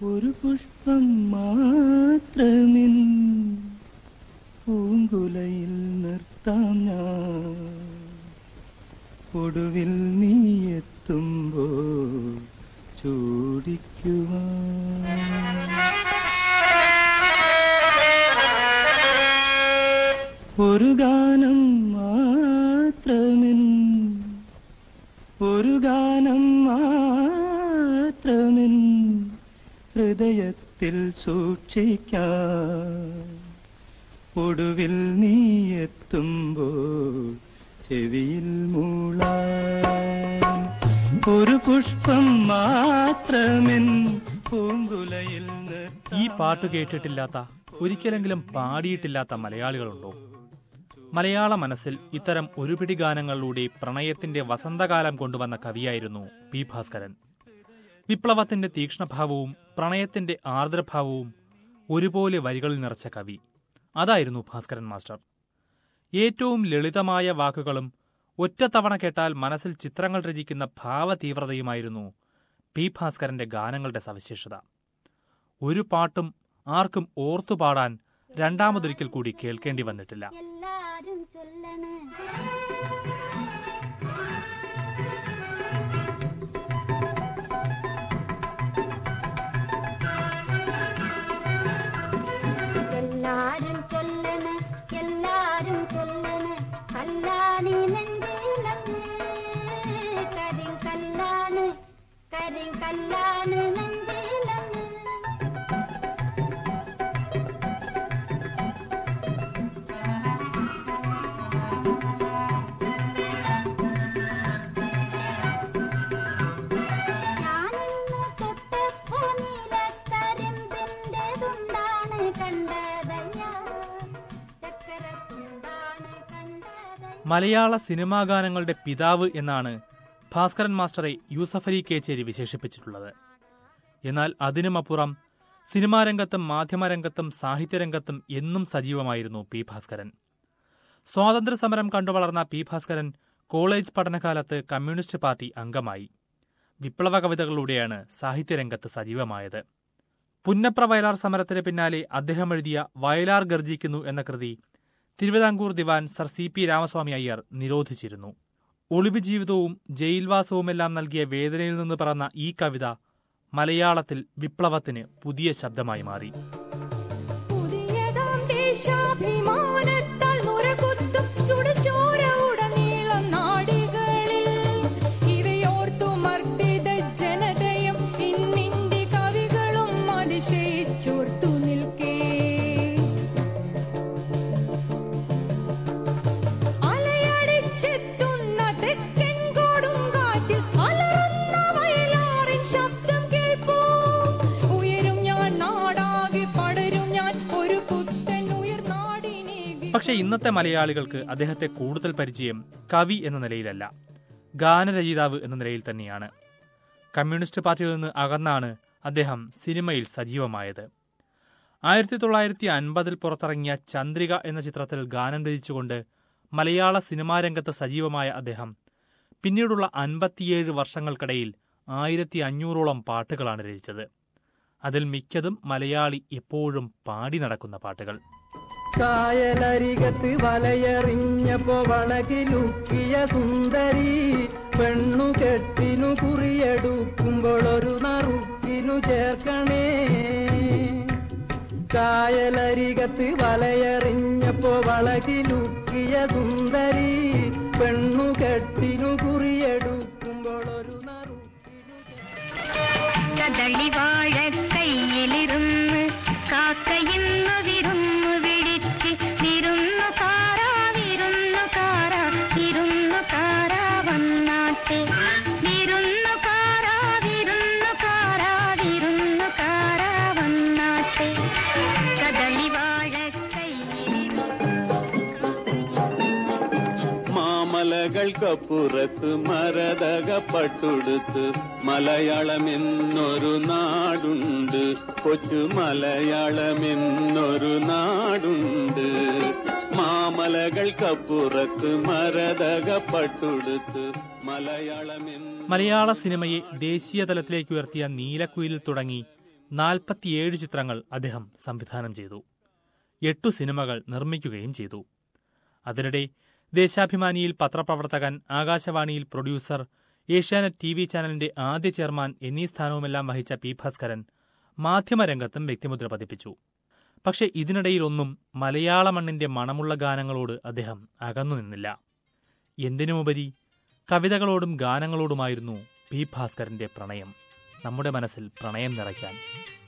ഒരു പുഷ്പം മാത്രമിൻ പൂങ്കുലയിൽ നിർത്താം ഞാൻ ഒടുവിൽ നീ എത്തുമ്പോൾ ചൂടിക്കുവാൻ ഒരു ഗാനം മാത്രമിൻ ഒരു ഗാനം മാത്രമിൻ ഹൃദയത്തിൽ സൂക്ഷിക്കാൻ ഒടുവിൽ നീ എത്തുമ്പോൾ ചെവിയിൽ മൂളാൻ ഒരു പുഷ്പം മാത്രമിൻ പൂങ്കുലയിൽ നിർത്താൻ ഈ പാട്ട് കേട്ടിട്ടില്ലാത്ത ഒരിക്കലെങ്കിലും പാടിയിട്ടില്ലാത്ത മലയാളികളുണ്ടോ മലയാള മനസ്സിൽ ഇത്തരം ഒരുപിടി ഗാനങ്ങളിലൂടെ പ്രണയത്തിന്റെ വസന്തകാലം കൊണ്ടുവന്ന കവിയായിരുന്നു പി ഭാസ്കരൻ വിപ്ലവത്തിന്റെ തീക്ഷ്ണഭാവവും പ്രണയത്തിന്റെ ആർദ്രഭാവവും ഒരുപോലെ വരികളിൽ നിറച്ച കവി അതായിരുന്നു ഭാസ്കരൻ മാസ്റ്റർ ഏറ്റവും ലളിതമായ വാക്കുകളും ഒറ്റത്തവണ കേട്ടാൽ മനസ്സിൽ ചിത്രങ്ങൾ രചിക്കുന്ന ഭാവതീവ്രതയുമായിരുന്നു പി ഭാസ്കരന്റെ ഗാനങ്ങളുടെ സവിശേഷത ഒരു പാട്ടും ആർക്കും ഓർത്തുപാടാൻ രണ്ടാമതൊരിക്കൽ കൂടി കേൾക്കേണ്ടി വന്നിട്ടില്ല എല്ലാരും ചൊല്ലണ് എല്ലാരും ചൊല്ലണ് എല്ലാരും ചൊല്ലണ് കല്ലാണി നെഞ്ചിലങ്ങ് കരിങ്കല്ലാണ് കരിങ്കല്ലാണ് നെഞ്ചിലങ്ങ് ഞാനിന്ന് തൊട്ടപ്പോ നീലക്കരിമ്പിന്റേതുണ്ടാണ് കണ്ടതയ്യ ചക്കരത്തുണ്ടാണ് കണ്ടതയ്യ മലയാള സിനിമാ ഗാനങ്ങളുടെ പിതാവ് എന്നാണ് ഭാസ്കരൻ മാസ്റ്ററെ യൂസഫ് അലി കേച്ചേരി വിശേഷിപ്പിച്ചിട്ടുള്ളത് എന്നാൽ അതിനുമപ്പുറം സിനിമാ രംഗത്തും മാധ്യമരംഗത്തും സാഹിത്യരംഗത്തും എന്നും സജീവമായിരുന്നു പി ഭാസ്കരൻ സ്വാതന്ത്ര്യ സമരം കണ്ടുവളർന്ന പി ഭാസ്കരൻ കോളേജ് പഠനകാലത്ത് കമ്മ്യൂണിസ്റ്റ് പാർട്ടി അംഗമായി വിപ്ലവ കവിതകളിലൂടെയാണ് സാഹിത്യരംഗത്ത് സജീവമായത് പുന്നപ്ര വയലാർ സമരത്തിന് പിന്നാലെ അദ്ദേഹം എഴുതിയ വയലാർ ഗർജിക്കുന്നു എന്ന കൃതി തിരുവിതാംകൂർ ദിവാൻ sir C P Ramaswamy Iyer നിരോധിച്ചിരുന്നു ഒളിവ് ജീവിതവും ജയിൽവാസവുമെല്ലാം നൽകിയ വേദനയിൽ നിന്ന് പിറന്ന ഈ കവിത മലയാളത്തിൽ വിപ്ലവത്തിന് പുതിയ ശബ്ദമായി മാറി പുതിയതാം ദേശാഭിമാനത്താൽ നുരകുത്തും ചുടുചോര ഉടനീളം നാടികളിൽ ഇവയോർത്തു മർദ്ദിത ജനതയും ഇന്നിന്റെ കവികളും അതിശയിച്ചോർത്തു നിൽക്കേ അലയടിച്ചെത്തുന്ന തെക്കൻ കൊടുങ്കാറ്റിൽ അലറുന്ന വയലാറിൻ ശബ്ദം കേൾപ്പൂ ഉയരും ഞാൻ നാടാകെ പടരും ഞാൻ ഒരു പുത്തൻ ഉയർനാടിനെ പക്ഷേ ഇന്നത്തെ മലയാളികൾക്ക് അദ്ദേഹത്തെ കൂടുതൽ പരിചയം കവി എന്ന നിലയിലല്ല ഗാനരചയിതാവ് എന്ന നിലയിൽ തന്നെയാണ് കമ്മ്യൂണിസ്റ്റ് പാർട്ടിയിൽ നിന്ന് അകന്നാണ് അദ്ദേഹം സിനിമയിൽ സജീവമായത് ആയിരത്തി തൊള്ളായിരത്തി അൻപതിൽ പുറത്തിറങ്ങിയ ചന്ദ്രിക എന്ന ചിത്രത്തിൽ ഗാനം രചിച്ചുകൊണ്ട് മലയാള സിനിമാ രംഗത്ത് സജീവമായ അദ്ദേഹം പിന്നീടുള്ള അൻപത്തിയേഴ് വർഷങ്ങൾക്കിടയിൽ ആയിരത്തി അഞ്ഞൂറോളം പാട്ടുകളാണ് രചിച്ചത് അതിൽ മിക്കതും മലയാളി എപ്പോഴും പാടി നടക്കുന്ന പാട്ടുകൾ കായലരികത്ത് വലയെറിഞ്ഞപ്പോ വളകിലുക്കിയ സുന്ദരി പെണ്ണു കെട്ടിനു കുറിയെടുക്കുമ്പോൾ ഒരു നറുക്കിനു ചേർക്കണേ കായലരികത്ത് വലയെറിഞ്ഞപ്പോ വളകിലുക്കിയ സുന്ദരി പെണ്ണു കെട്ടിനു കുറിയെടുക്കുമ്പോൾ ഒരു നറുക്കിനു ചേർക്കണേ കദളി വാഴ കയ്യിലിരുന്ന് കാക്കയിന്നു വിരുന്നു വിളിച്ച് വിരുന്നു കാരാ വിരുന്നു കാരാ വിരുന്നു കാരാ വന്നാട്ടെ വിരുന്നു കാരാ വിരുന്നു കാരാ വിരുന്നു കാരാ വന്നാട്ടെ കദളി വാഴ കയ്യിലിരുന്ന് മാമലകൾക്കപ്പുറത്ത് മരതകപ്പട്ടുടുത്ത് മലയാളമെന്നൊരു നാടുണ്ട് കൊച്ചു മലയാളമെന്നൊരു നാടുണ്ട് മാമലകൾക്കപ്പുറത്ത് മരതകപ്പട്ടുടുത്ത് മലയാളമെന്ന് മലയാള സിനിമയെ ദേശീയ തലത്തിലേക്ക് ഉയർത്തിയ നീലക്കുയിലിൽ തുടങ്ങി നാൽപ്പത്തിയേഴ് ചിത്രങ്ങൾ അദ്ദേഹം സംവിധാനം ചെയ്തു എട്ടു സിനിമകൾ നിർമ്മിക്കുകയും ചെയ്തു അതിനിടെ ദേശാഭിമാനിയിൽ പത്രപ്രവർത്തകൻ ആകാശവാണിയിൽ പ്രൊഡ്യൂസർ ഏഷ്യാനെറ്റ് ടി വി ചാനലിന്റെ ആദ്യ ചെയർമാൻ എന്നീ സ്ഥാനവുമെല്ലാം വഹിച്ച പി ഭാസ്കരൻ മാധ്യമരംഗത്തും വ്യക്തിമുദ്ര പതിപ്പിച്ചു പക്ഷെ ഇതിനിടയിലൊന്നും മലയാള മണ്ണിന്റെ മണമുള്ള ഗാനങ്ങളോട് അദ്ദേഹം അകന്നു നിന്നില്ല എന്തിനുമുപരി കവിതകളോടും ഗാനങ്ങളോടുമായിരുന്നു പി ഭാസ്കരന്റെ പ്രണയം നമ്മുടെ മനസ്സിൽ പ്രണയം നിറയ്ക്കാൻ